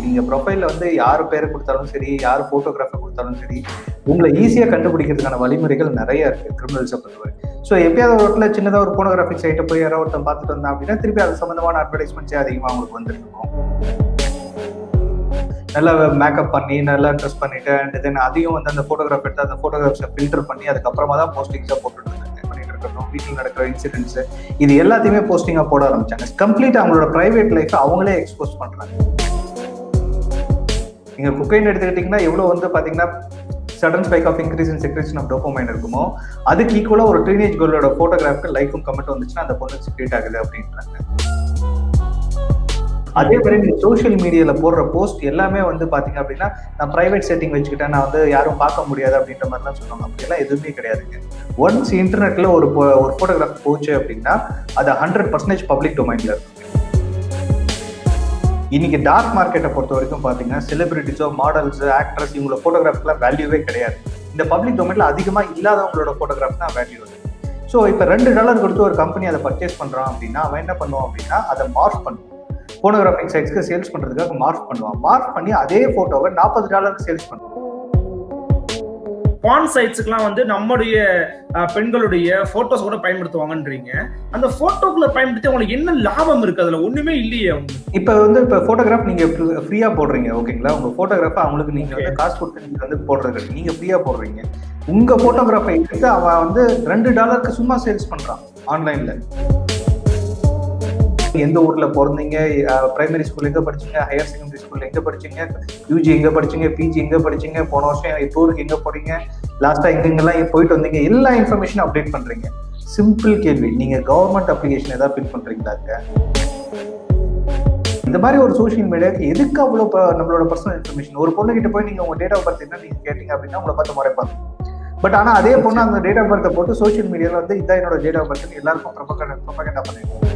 நீங்க ப்ரொஃபைல்ல வந்து யார் பேரை கொடுத்தாலும் சரி யார் போட்டோகிராஃபர் கொடுத்தாலும் சரி உங்களை ஈஸியா கண்டுபிடிக்கிறதுக்கான வழிமுறைகள் நிறைய இருக்கு கிரிமினல்ஸை பொறுத்தவரை ஸோ எப்பயாவது ஒரு இடத்துல சின்னதா ஒரு போனோகிராஃபிக் சைட்டை போய் யாரோ ஒருத்தன் பார்த்துட்டு வந்தான் அப்படின்னா திருப்பி அது சம்பந்தமான அட்வர்டைஸ்மெண்ட்ஸே அதிகமாக அவங்களுக்கு வந்துட்டு இருக்கும் நல்லா மேக்கப் பண்ணி நல்லா ட்ரெஸ் பண்ணிட்டு அண்ட் தென் அதையும் வந்து அந்த ஃபோட்டோகிராஃப் எடுத்து அந்த ஃபோட்டோகிராஃப்ஸை ஃபில்டர் பண்ணி அதுக்கப்புறமா தான் போஸ்டிங்ஸாக போட்டுட்டு இருந்தாங்க பண்ணிட்டு இருக்கட்டும் வீட்டில் நடக்கிற இன்சிடென்ட்ஸ் இது எல்லாத்தையுமே போஸ்டிங்காக போட ஆரம்பிச்சாங்க கம்ப்ளீட் அவங்களோட ப்ரைவேட் லைஃப் அவங்களே எக்ஸ்போஸ் பண்றாங்க நீங்க குக்கைன் எடுத்துக்கிட்டீங்கன்னா எவ்வளவு வந்து பாத்தீங்கன்னா sudden spike of increase in secretion of dopamine இருக்குமோ அதுக்கு ஈக்குவலா ஒரு டீனேஜ் கேர்ளோட போட்டோகிராஃப்க்கு லைக்கும் கமெண்ட் வந்துச்சுன்னா அந்த பொண்ணு செக்ரேட் ஆகுது அப்படின்றாங்க அதே மாதிரி நீங்க சோஷியல் மீடியால போடுற போஸ்ட் எல்லாமே வந்து பாத்தீங்க அப்படின்னா நான் பிரைவேட் செட்டிங் வச்சுக்கிட்டேன் நான் வந்து யாரும் பார்க்க முடியாது அப்படின்ற மாதிரிலாம் சொல்லுவாங்க அப்படியெல்லாம் எதுவுமே கிடையாதுங்க ஒன்ஸ் இன்டர்நெட்ல ஒரு po- ஒரு போட்டோகிராஃப் போச்சு அப்படின்னா அது ஹண்ட்ரட் பர்சன்டேஜ் பப்ளிக் டொமைன்ல இருக்கும் இன்னைக்கு டார்க் மார்க்கெட்டை பொறுத்த வரைக்கும் பாத்தீங்கன்னா செலிபிரிட்டிஸோ மாடல்ஸ் ஆக்ட்ரஸ் இவங்களோட போட்டோகிராஃப்லாம் வேல்யூவே கிடையாது இந்த பப்ளிக் டொமைன்ல அதிகமா இல்லாதவங்களோட போட்டோகிராஃப் தான் வேல்யூ இருக்கு ஸோ இப்போ ரெண்டு டாலர் கொடுத்து ஒரு கம்பெனி அதை பர்ச்சேஸ் பண்றான் அப்படின்னா அவன் என்ன பண்ணுவான் அப்படின்னா அதை மார்க் பண்ணுவான் போனோகிராஃபிக் சைட்ஸ்க்கு சேல்ஸ் பண்றதுக்காக மார்க் பண்ணுவான் மார்க் பண்ணி அதே போட்டோவை நாற்பது டாலருக்கு சேல்ஸ் பண்ணுவான் பான் சைட்ஸுக்குலாம் வந்து நம்முடைய அஹ், பெண்களுடைய போட்டோஸ் கூட பயன்படுத்துவாங்கன்றீங்க அந்த போட்டோக்குள்ள பயன்படுத்தி உங்களுக்கு என்ன லாபம் இருக்கு அதுல ஒண்ணுமே இல்லையே உங்களுக்கு இப்போ வந்து இப்போ ஃபோட்டோகிராஃப் நீங்க ஃப்ரீயா போடுறீங்க ஓகேங்களா உங்க ஃபோட்டோகிராஃபை அவங்களுக்கு நீங்க வந்து காசு கொடுத்து நீங்க வந்து போடுறது கிடையாது. நீங்க ஃப்ரீயா போடுறீங்க உங்க ஃபோட்டோகிராஃபை எடுத்து அவன் வந்து ரெண்டு டாலருக்கு சும்மா சேல்ஸ் பண்றான் ஆன்லைன்ல எந்த ஊர்ல பிறந்தீங்க பிரைமரி ஸ்கூல் எங்க படிச்சீங்க ஹையர் செகண்டரி ஸ்கூல்ல எங்க படிச்சீங்க யூஜி எங்க படிச்சீங்க பிஜி எங்க படிச்சீங்க போன வருஷம் டூருக்கு எங்க போறீங்க லாஸ்டா எங்கெங்கெல்லாம் போயிட்டு வந்தீங்க எல்லா இன்ஃபர்மேஷனும் அப்டேட் பண்றீங்க சிம்பிள் கேள்வி நீங்க கவர்மெண்ட் அப்ளிகேஷன் ஏதாவது பில் பண்றீங்களாங்க இந்த மாதிரி ஒரு சோஷியல் மீடியாக்கு எதுக்கு அவ்வளோ ப- நம்மளோட பர்சனல் இன்ஃபர்மேஷன் ஒரு பொண்ணு கிட்ட போய் நீங்க உங்க டேட் ஆஃப் பர்த் என்ன நீங்க கேட்டீங்க அப்படின்னா உங்களை பார்த்து முறைப்பாங்க பட் ஆனா அதே பொண்ணு அந்த டேட் ஆஃப் பர்த்தை போட்டு சோஷியல் மீடியால வந்து இதான் என்னோட டேட் ஆஃப் பர்த் எல்லாருக்கும் ப்ரொபகண்டா ப்ரொபகண்டா பண்ணிடுவோம்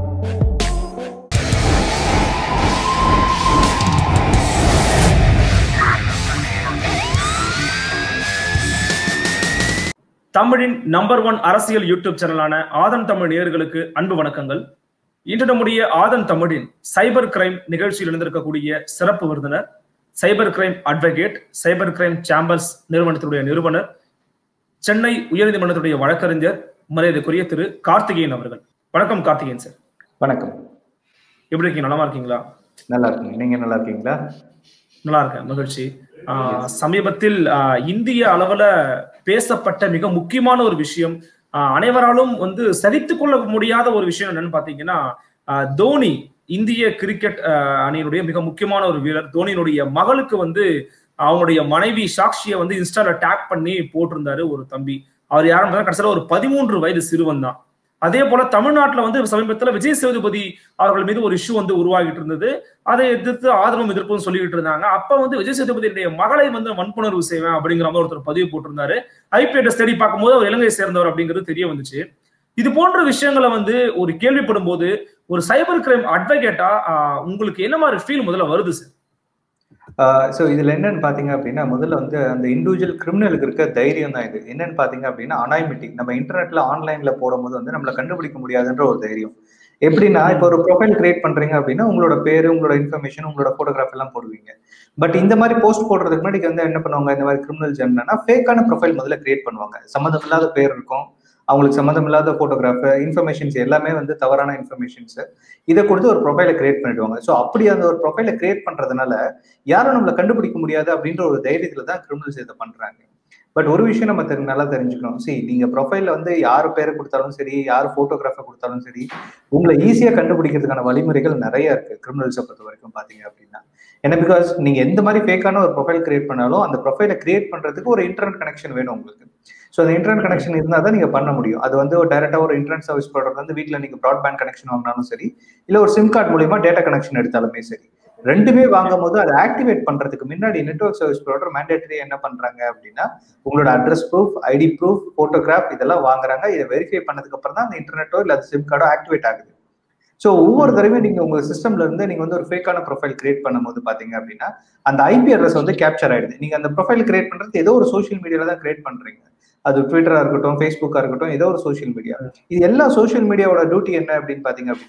தமிழின் நம்பர் ஒன் அரசியல் யூடியூப் சேனலான ஆதன் தமிழ் நேயர்களுக்கு அன்பு வணக்கங்கள் இன்று நம்முடைய ஆதன் தமிழின் சைபர் கிரைம் நிகழ்ச்சியில் இருந்திருக்கக்கூடிய சிறப்பு விருந்தினர் cyber crime advocate cyber crime chambers நிறுவனத்துடைய நிறுவனர் சென்னை உயர்நீதிமன்றத்துடைய வழக்கறிஞர் மரியாதைக்குரிய திரு கார்த்திகேயன் அவர்கள் வணக்கம் கார்த்திகேயன் சார் வணக்கம் எப்படி இருக்கீங்க நலமா இருக்கீங்களா நல்லா இருக்குங்க நீங்க நல்லா இருக்கீங்களா நல்லா இருக்கேன் மகிழ்ச்சி ஆஹ் சமீபத்தில் ஆஹ் இந்திய அளவுல பேசப்பட்ட மிக முக்கியமான ஒரு விஷயம் ஆஹ் அனைவராலும் வந்து சரித்துக் கொள்ள முடியாத ஒரு விஷயம் என்னன்னு பாத்தீங்கன்னா ஆஹ் தோனி இந்திய கிரிக்கெட் ஆஹ் அணியினுடைய மிக முக்கியமான ஒரு வீரர் தோனியினுடைய மகளுக்கு வந்து அவங்களுடைய மனைவி சாக்ஷியை வந்து இன்ஸ்டால டேக் பண்ணி போட்டிருந்தாரு ஒரு தம்பி அவர் யாரும் கடைசியில ஒரு பதிமூன்று வயது சிறுவன் தான் அதே போல தமிழ்நாட்டுல வந்து சமீபத்துல விஜய் சேதுபதி அவர்கள் மீது ஒரு இஷ்யூ வந்து உருவாகிட்டு இருந்தது அதை எதிர்த்து ஆதரவும் எதிர்ப்பும் சொல்லிட்டு இருந்தாங்க அப்ப வந்து விஜய் சேதுபதியுடைய மகளை வந்து வன்புணர்வு செய்வேன் அப்படிங்கிற மாதிரி ஒருத்தர் பதிவு போட்டிருந்தாரு ஐபிஎஸ் தேடி பார்க்கும்போது அவர் இலங்கையை சேர்ந்தவர் அப்படிங்கிறது தெரிய வந்துச்சு இது போன்ற விஷயங்களை வந்து ஒரு கேள்விப்படும் போது ஒரு சைபர் கிரைம் அட்வொகேட்டா உங்களுக்கு என்ன மாதிரி ஃபீல் முதல்ல வருது சார் ஸோ இதுல என்னன்னு பாத்தீங்க அப்படின்னா முதல்ல வந்து அந்த இண்டிவிஜுவல் கிரிமினலுக்கு இருக்க தைரியம் தான் இது என்னன்னு பாத்தீங்க அப்படின்னா அனாய்மிட்டி நம்ம இன்டர்நெட்ல ஆன்லைன்ல போடும்போது வந்து நம்மள கண்டுபிடிக்க முடியாதுன்ற ஒரு தைரியம் எப்படின்னா இப்போ ஒரு ப்ரொஃபைல் கிரியேட் பண்றீங்க அப்படின்னா உங்களோட பேரு உங்களோட இன்ஃபர்மேஷன் உங்களோட போட்டோகிராஃப் எல்லாம் போடுவீங்க பட் இந்த மாதிரி போஸ்ட் போடுறதுக்கு முன்னாடி வந்து என்ன பண்ணுவாங்க இந்த மாதிரி கிரிமினல்ஸ் என்னன்னா ஃபேக்கான ப்ரொஃபைல் முதல்ல கிரியேட் பண்ணுவாங்க சம்மந்தம் இல்லாத பேர் இருக்கும் அவங்களுக்கு சம்மந்தம் இல்லாத போட்டோகிராஃப் இன்ஃபர்மேஷன்ஸ் எல்லாமே வந்து தவறான இன்ஃபர்மேஷன்ஸ் இதை கொடுத்து ஒரு ப்ரொஃபைலை கிரியேட் பண்ணிடுவாங்க ஸோ அப்படி அந்த ஒரு ப்ரொஃபைலை கிரியேட் பண்றதுனால யாரும் நம்மளை கண்டுபிடிக்க முடியாது அப்படின்ற ஒரு தைரியத்துல தான் கிரிமினல்ஸ் இதை பண்றாங்க பட் ஒரு விஷயம் நம்ம தெரி- நல்லா தெரிஞ்சுக்கணும் சி நீங்க ப்ரொஃபைல்ல வந்து யார் பேரை கொடுத்தாலும் சரி யார் போட்டோகிராஃபை கொடுத்தாலும் சரி உங்களை ஈஸியா கண்டுபிடிக்கிறதுக்கான வழிமுறைகள் நிறைய இருக்கு கிரிமினல்ஸை பொறுத்த வரைக்கும் பாத்தீங்க அப்படின்னா ஏன்னா பிகாஸ் நீங்க எந்த மாதிரி ஃபேக்கான ஒரு ப்ரொஃபைல் கிரியேட் பண்ணாலும் அந்த ப்ரொஃபைலை கிரியேட் பண்றதுக்கு ஒரு இன்டர்நெட் கனெக்ஷன் வேணும் உங்களுக்கு ஸோ அந்த இன்டர்நெட் கனெக்ஷன் இருந்தால் தான் நீங்க பண்ண முடியும் அது வந்து ஒரு டைரக்டா ஒரு இன்டர்நெட் சர்வீஸ் ப்ராடக்ட் வந்து வீட்டில் நீங்க ப்ராட்பேண்ட் கனெக்ஷன் வாங்கினாலும் சரி இல்ல ஒரு சிம் கார்டு மூலியமா டேட்டா கனெக்ஷன் எடுத்தாலுமே சரி ரெண்டுமே வாங்கும் போது அதை ஆக்டிவேட் பண்றதுக்கு முன்னாடி நெட்வொர்க் சர்வீஸ் ப்ரொவைடர் மேண்டேட்டரி என்ன பண்றாங்க அப்படின்னா உங்களோட address proof ID proof photograph இதெல்லாம் வாங்குறாங்க இதை வெரிஃபை பண்ணதுக்கு அப்புறம் தான் அந்த இன்டர்நெட்டோ இல்ல சிம் கார்டோ ஆக்டிவேட் ஆகுது ஸோ ஒவ்வொரு தடவையும் நீங்க உங்க சிஸ்டம்ல இருந்து நீங்க வந்து ஒரு ஃபேக்கான ப்ரொஃபைல் கிரியேட் பண்ணும்போது பாத்தீங்க அப்படின்னா அந்த ஐபி அட்ரஸ் வந்து கேப்சர் ஆயிடுது நீங்க அந்த ப்ரொஃபைல் கிரியேட் பண்றது ஏதோ ஒரு சோஷியல் மீடியால தான் கிரியேட் பண்றீங்க அது ட்விட்டரா இருக்கட்டும் ஃபேஸ்புக்கா இருக்கட்டும் ஏதோ ஒரு சோஷியல் மீடியா இது எல்லா சோஷியல் மீடியாவோட டியூட்டி என்ன அப்படின்னு பாத்தீங்க அப்படின்னா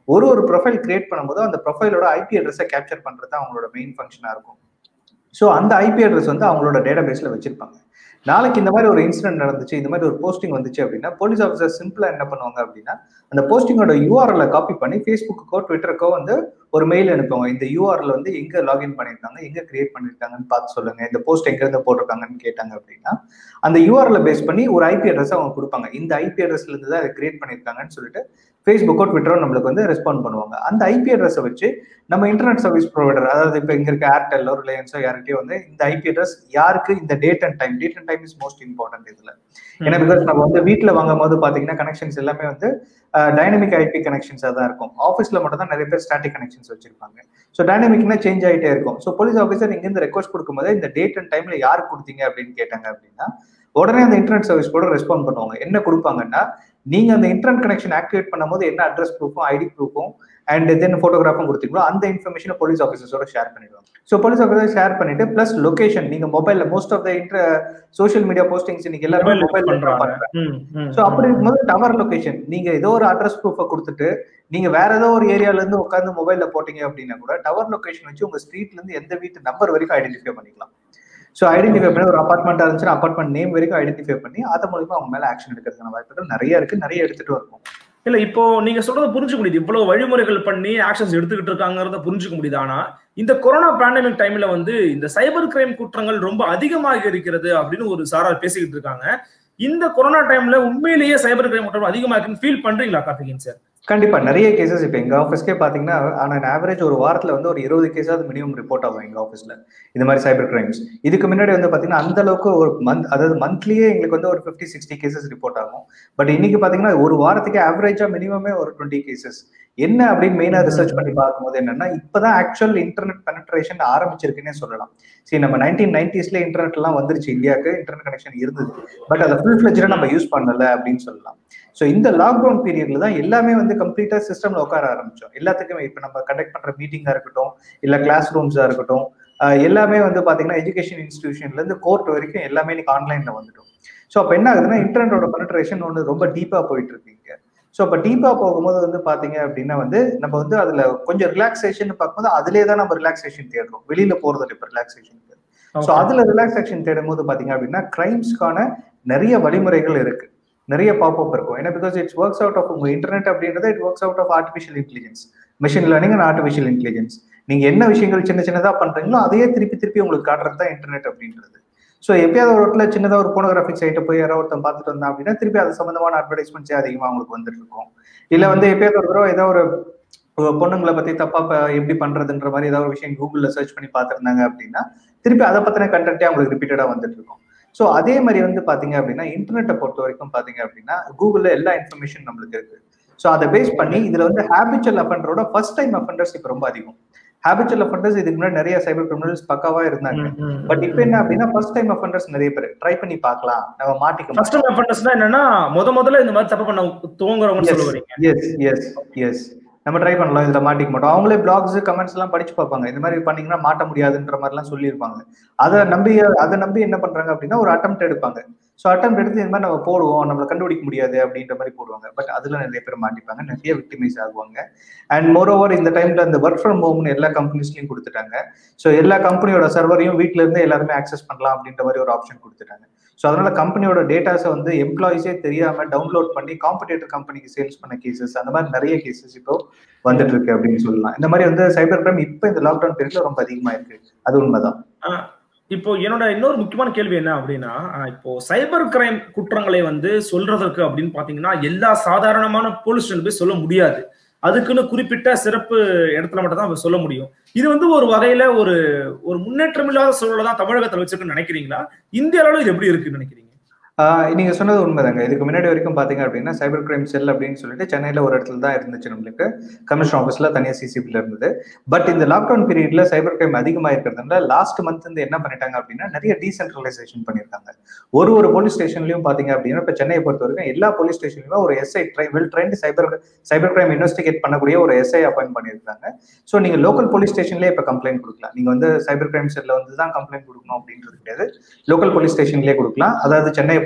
ஒரு ஒரு ப்ரொஃபைல் கிரியேட் பண்ணும்போது அந்த ப்ரொஃபைலோட ஐபி அட்ரஸை கேப்சர் பண்றது தான் அவங்களோட மெயின் ஃபங்க்ஷனா இருக்கும் ஸோ அந்த ஐபி அட்ரஸ் வந்து அவங்களோட டேட்டா பேஸ்ல வச்சிருப்பாங்க நாளைக்கு இந்த மாதிரி ஒரு இன்சிடென்ட் நடந்துச்சு இந்த மாதிரி ஒரு போஸ்டிங் வந்துச்சு அப்படின்னா போலீஸ் ஆஃபீஸர் சிம்பிளா என்ன பண்ணுவாங்க அப்படின்னா அந்த போஸ்டிங்கோட யூஆர்எல்ல காப்பி பண்ணி ஃபேஸ்புக்கோ ட்விட்டருக்கோ வந்து ஒரு மெயில் அனுப்புவாங்க இந்த யூஆர்எல் வந்து எங்க லாகின் பண்ணிருக்காங்க எங்க கிரியேட் பண்ணிருக்காங்கன்னு பார்த்து சொல்லுங்க இந்த போஸ்ட் எங்க இருந்து போட்டிருக்காங்கன்னு கேட்டாங்க அப்படின்னா அந்த யூஆர்எல் பேஸ் பண்ணி ஒரு ஐபி அட்ரஸ் அவங்க கொடுப்பாங்க இந்த ஐபி அட்ரஸ்ல இருந்து தான் அதை கிரியேட் பண்ணிருக்காங்கன்னு சொல்லிட்டு ஃபேஸ்புக்கோ ட்விட்டரோ நம்மளுக்கு வந்து ரெஸ்பாண்ட் பண்ணுவாங்க அந்த ஐபி அட்ரஸை வச்சு நம்ம இன்டர்நெட் சர்வீஸ் ப்ரொவைடர் அதாவது இப்போ இங்க இருக்க ஏர்டெல்லோ ரிலையன்ஸோ யார்கிட்டயோ வந்து இந்த ஐபி அட்ரஸ் யாருக்கு இந்த date and time date and time is most important இதுல ஏன்னா பிகாஸ் நம்ம வந்து வீட்டுல வாங்கும் போது பாத்தீங்கன்னா கனெக்ஷன்ஸ் எல்லாமே வந்து டைனமிக் ஐபி கனெக்ஷன்ஸாக தான் இருக்கும் ஆஃபீஸ்ல மட்டும் தான் நிறைய பேர் ஸ்டாட்டிக் கனெக்ஷன்ஸ் வச்சிருப்பாங்க ஸோ டைனமிக்னா சேஞ்ச் ஆகிட்டே இருக்கும் ஸோ போலீஸ் ஆஃபீஸர் இங்கேருந்து ரெக்வஸ்ட் கொடுக்கும்போது இந்த டேட் அண்ட் டைம்ல யாருக்கு கொடுத்தீங்க அப்படின்னு கேட்டாங்க அப்படின்னா உடனே அந்த இன்டர்நெட் சர்வீஸ் கூட ரெஸ்பாண்ட் பண்ணுவாங்க என்ன கொடுப்பாங்கன்னா நீங்க அந்த இன்டர்நெட் கனெக்ஷன் ஆக்டிவேட் பண்ணும்போது என்ன அட்ரஸ் ப்ரூஃபும் ஐடி ப்ரூஃபும் அண்ட் தென் ஃபோட்டோகிராஃபும் கொடுத்தீங்களோ அந்த இன்ஃபர்மேஷனை போலீஸ் ஆஃபீஸர்ஸோட ஷேர் பண்ணிடுவாங்க ஸோ போலீஸ் ஆஃபீஸர் ஷேர் பண்ணிட்டு பிளஸ் லொகேஷன் நீங்க மொபைல்ல most of the inter social media postings இன்னைக்கு எல்லாருமே மொபைல் பண்றாங்க ஸோ அப்படி இருக்கும்போது டவர் லொகேஷன் நீங்க ஏதோ ஒரு அட்ரஸ் ப்ரூஃபை கொடுத்துட்டு நீங்க வேற ஏதோ ஒரு ஏரியால இருந்து உட்காந்து மொபைல்ல போட்டீங்க அப்படின்னா கூட டவர் லொகேஷன் வச்சு உங்க ஸ்ட்ரீட்ல இருந்து எந்த வீட்டு நம்பர் வரைக்கும் ஐடென்டிஃபை பண்ணிக்கலாம் ஸோ ஐடென்டிஃபை பண்ணி ஒரு அப்பார்ட்மெண்ட்டாக இருந்துச்சுன்னா அப்பார்ட்மெண்ட் நேம் வரைக்கும் ஐடென்டிஃபை பண்ணி அது மூலியமா அவங்க மேல ஆக்ஷன் எடுக்கிறதுக்கான வாய்ப்புகள் நிறைய இருக்கு நிறைய எடுத்துட்டு இருக்கும் இல்ல இப்போ நீங்க சொல்றதை புரிஞ்சுக்க முடியுது இவ்வளவு வழிமுறைகள் பண்ணி ஆக்ஷன்ஸ் எடுத்துக்கிட்டு இருக்காங்கிறத புரிஞ்சுக்க முடியுது ஆனா இந்த கொரோனா பேண்டமிக் டைம்ல வந்து இந்த சைபர் கிரைம் குற்றங்கள் ரொம்ப அதிகமாக இருக்கிறது அப்படின்னு ஒரு சாரார் பேசிக்கிட்டு இருக்காங்க இந்த கொரோனா டைம்ல உண்மையிலேயே சைபர் கிரைம் குற்றம் அதிகமா இருக்குன்னு ஃபீல் பண்றீங்களா கார்த்திகேயன் சார் கண்டிப்பா நிறைய கேசஸ் இப்போ எங்க ஆஃபீஸ்க்கே பாத்தீங்கன்னா ஆனா ஆவரேஜ் ஒரு வாரத்துல வந்து ஒரு இருபது கேஸாவது மினிமம் ரிப்போர்ட் ஆகும் எங்க ஆஃபீஸ்ல இந்த மாதிரி சைபர் கிரைம்ஸ் இதுக்கு முன்னாடி வந்து பாத்தீங்கன்னா அந்த அளவுக்கு ஒரு மந்த் அதாவது மந்த்லியே எங்களுக்கு வந்து ஒரு ஃபிஃப்டி சிக்ஸ்டி கேசஸ் ரிப்போர்ட் ஆகும் பட் இன்னைக்கு பாத்தீங்கன்னா ஒரு வாரத்துக்கு ஆவரேஜா மினிமமே ஒரு டுவெண்ட்டி கேசஸ் என்ன அப்படின்னு மெயினா ரிசர்ச் பண்ணி பார்க்கும்போது என்னன்னா இப்பதான் ஆக்சுவல் இன்டர்நெட் பெனட்ரேஷன் ஆரம்பிச்சிருக்குன்னே சொல்லலாம் சரி நம்ம நைன்டீன் நைன்டிஸ்ல இன்டர்நெட் எல்லாம் வந்துருச்சு இந்தியாவுக்கு இன்டர்நெட் கனெக்ஷன் இருந்தது பட் அதை ஃபுல் ஃபிளஜா நம்ம யூஸ் பண்ணல அப்படின்னு சொல்லலாம் ஸோ இந்த லாக்டவுன் பீரியட்ல தான் எல்லாமே வந்து கம்ப்ளீட்டா சிஸ்டம்ல உட்கார ஆரம்பிச்சோம் எல்லாத்துக்குமே இப்போ நம்ம கண்டக்ட் பண்ற மீட்டிங்கா இருக்கட்டும் இல்ல கிளாஸ் ரூம்ஸா இருக்கட்டும் எல்லாமே வந்து பாத்தீங்கன்னா எஜுகேஷன் இன்ஸ்டிடியூஷன்ல இருந்து கோர்ட் வரைக்கும் எல்லாமே இன்னைக்கு ஆன்லைன்ல வந்துட்டோம் ஸோ அப்போ என்ன ஆகுதுன்னா இன்டர்நெட்டோட பெனட்ரேஷன் ஒன்று ரொம்ப டீப்பா போயிட்டு இருக்கு இங்க ஸோ அப்போ டீப்பா போகும்போது வந்து பாத்தீங்க அப்படின்னா வந்து நம்ம வந்து அதுல கொஞ்சம் ரிலாக்ஸேஷன் பார்க்கும்போது அதுலேயே தான் நம்ம ரிலாக்ஸேஷன் தேடுறோம் வெளியில போறது இப்போ ரிலாக்ஸேஷனுக்கு ஸோ அதுல ரிலாக்ஸேஷன் தேடும் போது பாத்தீங்க அப்படின்னா கிரைம்ஸ்க்கான நிறைய வழிமுறைகள் இருக்கு நிறைய பாப்அப் இருக்கும் ஏன்னா because it's works out of உங்க இன்டர்நெட் அப்படின்றது it works out of artificial intelligence machine learning and artificial intelligence நீங்க என்ன விஷயங்கள் சின்ன சின்னதா பண்றீங்களோ அதையே திருப்பி திருப்பி உங்களுக்கு காட்டுறது தான் இன்டர்நெட் அப்படின்றது ஸோ எப்பயாவது ஒரு இடத்துல சின்னதாக ஒரு போனோகிராஃபிக் சைட்டை போய் யாரோ ஒருத்தன் பார்த்துட்டு வந்தா அப்படின்னா திருப்பி அது சம்பந்தமான அட்வர்டைஸ்மெண்ட்ஸே அதிகமாக உங்களுக்கு வந்துட்டு இருக்கும் இல்லை வந்து எப்பயாவது ஒரு தடவை ஏதோ ஒரு பொண்ணுங்களை பத்தி தப்பா எப்படி பண்றதுன்ற மாதிரி ஏதாவது ஒரு விஷயம் கூகுள்ல சர்ச் பண்ணி பார்த்துருந்தாங்க அப்படின்னா திருப்பி அதை பத்தின கண்டென்ட்டே அவங்களுக்கு ரிப்பீட்டடா வந்துட்டு இருக்கும் ஸோ அதே மாதிரி வந்து பாத்தீங்க அப்படின்னா இன்டர்நெட்டை பொறுத்த வரைக்கும் பாத்தீங்க அப்படின்னா கூகுள்ல எல்லா இன்ஃபர்மேஷன் நம்மளுக்கு இருக்கு ஸோ அதை பேஸ் பண்ணி இதுல வந்து ஹேபிச்சுவல் அஃபண்டரோட ஃபர்ஸ்ட் டைம் அஃபண்டர்ஸ் இப்போ ரொம்ப அதிகம் ஹேபிச்சுவல் அஃபண்டர்ஸ் இதுக்கு முன்னாடி நிறைய சைபர் கிரிமினல்ஸ் பக்காவா இருந்தாங்க பட் இப்போ என்ன அப்படின்னா ஃபர்ஸ்ட் டைம் அஃபண்டர்ஸ் நிறைய பேர் ட்ரை பண்ணி பார்க்கலாம் நம்ம மாட்டிக்க ஃபர்ஸ்ட் டைம் அஃபண்டர்ஸ்னா என்னன்னா முத முதல்ல இந்த மாதிரி தப்பு பண்ண துவங்குறவங்க சொல்லுவீங்க எஸ் எஸ் எஸ் நம்ம ட்ரை பண்ணலாம் இதுல மாட்டிக்க மாட்டோம் அவங்களே பிளாக்ஸ் கமெண்ட்ஸ் எல்லாம் படிச்சு பார்ப்பாங்க இந்த மாதிரி பண்ணீங்கன்னா மாட்ட முடியாதுன்ற மாதிரி எல்லாம் சொல்லியிருப்பாங்க அதை நம்பி அதை நம்பி என்ன பண்றாங்க அப்படின்னா ஒரு அட்டம் எடுப்பாங்க ஸோ அட்டம் எடுத்து இந்த மாதிரி நம்ம போடுவோம் நம்மளை கண்டுபிடிக்க முடியாது அப்படின்ற மாதிரி போடுவாங்க பட் அதுல நிறைய பேர் மாட்டிப்பாங்க நிறைய விக்டிமைஸ் ஆகுவாங்க அண்ட் மோர் ஓவர் இந்த டைம்ல இந்த ஒர்க் ஃப்ரம் ஹோம்னு எல்லா கம்பெனிஸ்லயும் கொடுத்துட்டாங்க ஸோ எல்லா கம்பெனியோட சர்வரையும் வீட்ல இருந்து எல்லாருமே ஆக்சஸ் பண்ணலாம் அப்படின்ற மாதிரி ஒரு ஆப்ஷன் கொடுத்துட்டாங்க ஸோ அதனால கம்பெனியோட டேட்டாஸை வந்து எம்ப்ளாயிஸே தெரியாம டவுன்லோட் பண்ணி காம்படேட்டர் கம்பெனிக்கு சேல்ஸ் பண்ண கேசஸ் அந்த மாதிரி நிறைய கேசஸ் இப்போ வந்துட்டு இருக்கு அப்படின்னு சொல்லலாம் இந்த மாதிரி வந்து சைபர் கிரைம் இப்போ இந்த லாக்டவுன் பீரியட்ல ரொம்ப அதிகமா இருக்கு அது உண்மைதான் இப்போ என்னோட இன்னொரு முக்கியமான கேள்வி என்ன அப்படின்னா இப்போ சைபர் கிரைம் குற்றங்களை வந்து சொல்றதற்கு அப்படின்னு பாத்தீங்கன்னா எல்லா சாதாரணமான போலீஸ் ஸ்டேஷன் போய் சொல்ல முடியாது அதுக்குன்னு குறிப்பிட்ட சிறப்பு இடத்துல மட்டும் தான் சொல்ல முடியும் இது வந்து ஒரு வகையில ஒரு ஒரு முன்னேற்றம் இல்லாத சூழலை தான் தமிழகத்தில் வச்சிருக்குன்னு நினைக்கிறீங்களா இந்திய அளவில் இது எப்படி இருக்குன்னு நினைக்கிறீங்க நீங்க சொன்னது உண்மைதாங்க இதுக்கு முன்னாடி வரைக்கும் பாத்தீங்க அப்படின்னா சைபர் கிரைம் செல் அப்படின்னு சொல்லிட்டு சென்னையில ஒரு இடத்துல தான் இருந்துச்சு நம்மளுக்கு கமிஷன் ஆஃபீஸ்ல தனியா சிசிபில இருந்தது பட் இந்த லாக்டவுன் பீரியட்ல சைபர் கிரைம் அதிகமா இருக்கிறதுனால லாஸ்ட் மந்த் வந்து என்ன பண்ணிட்டாங்க அப்படின்னா நிறைய டீசென்ட்ரலைசேஷன் பண்ணியிருக்காங்க ஒரு ஒரு போலீஸ் ஸ்டேஷன்லயும் பாத்தீங்க அப்படின்னா இப்ப சென்னையை பொறுத்த வரைக்கும் எல்லா போலீஸ் ஸ்டேஷன்லயும் ஒரு SI try well trained cyber cyber crime investigate பண்ணக்கூடிய ஒரு எஸ்ஐ அப்பாயிண்ட் பண்ணியிருக்காங்க ஸோ நீங்க லோக்கல் போலீஸ் ஸ்டேஷன்லேயே இப்ப கம்ப்ளைண்ட் கொடுக்கலாம் நீங்க வந்து சைபர் கிரைம் செல்ல வந்து தான் கம்ப்ளைண்ட் கொடுக்கணும் அப்படின்றது கிடையாது லோக்கல் போலீஸ் ஸ்டேஷன்லேயே கொடுக்கலாம் அதாவது சென்னையை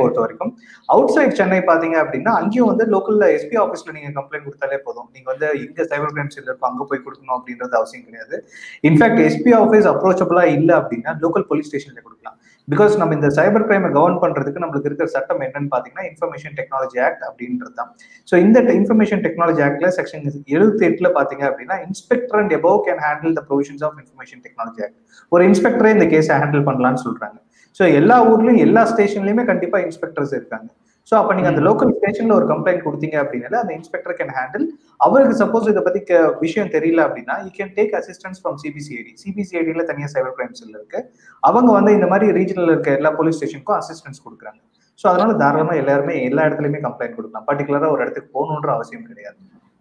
பொறுத்த வரைக்கும் அவுட் சைட் சென்னை பாத்தீங்க அப்படின்னா அங்கேயும் வந்து லோக்கல்ல எஸ்பி ஆஃபீஸ்ல நீங்க கம்ப்ளைண்ட் கொடுத்தாலே போதும் நீங்க வந்து எங்க சைபர் கிரைம் செல் இருக்கும் அங்க போய் கொடுக்கணும் அப்படின்றது அவசியம் கிடையாது இன்ஃபேக்ட் எஸ்பி ஆஃபீஸ் அப்ரோச்சபிளா இல்ல அப்படின்னா லோக்கல் போலீஸ் ஸ்டேஷன்ல கொடுக்கலாம் பிகாஸ் நம்ம இந்த சைபர் கிரைமை கவர்ன் பண்றதுக்கு நம்மளுக்கு இருக்கிற சட்டம் என்னன்னு பாத்தீங்கன்னா இன்ஃபர்மேஷன் டெக்னாலஜி ஆக்ட் அப்படின்றது தான் ஸோ இந்த இன்ஃபர்மேஷன் டெக்னாலஜி ஆக்ட்ல செக்ஷன் எழுபத்தி எட்டுல பாத்தீங்க அப்படின்னா inspector and above can handle the provisions of information technology act ஒரு இன்ஸ்பெக்டரே இந்த கேஸை ஹேண்டில் பண்ணலாம்னு சொல்றாங்க ஸோ எல்லா ஊர்லயும் எல்லா ஸ்டேஷன்லயுமே கண்டிப்பா இன்ஸ்பெக்டர்ஸ் இருக்காங்க ஸோ அப்ப நீங்க அந்த லோக்கல் ஸ்டேஷன்ல ஒரு கம்ப்ளைண்ட் கொடுத்தீங்க அப்படின்னால அந்த இன்ஸ்பெக்டர் கேன் ஹேண்டில் அவருக்கு சப்போஸ் இதை பத்தி விஷயம் தெரியல அப்படின்னா you can take assistance from CBCID சிபிசிஐடியில தனியா சைபர் கிரைம் செல் இருக்கு அவங்க வந்து இந்த மாதிரி ரீஜனல் இருக்க எல்லா போலீஸ் ஸ்டேஷனுக்கும் அசிஸ்டன்ஸ் கொடுக்குறாங்க ஸோ அதனால தாராளமா எல்லாருமே எல்லா இடத்துலயுமே கம்ப்ளைண்ட் கொடுக்கலாம் பர்டிகுலரா ஒரு இடத்துக்கு போகணுன்ற அவசியம் கிடையாது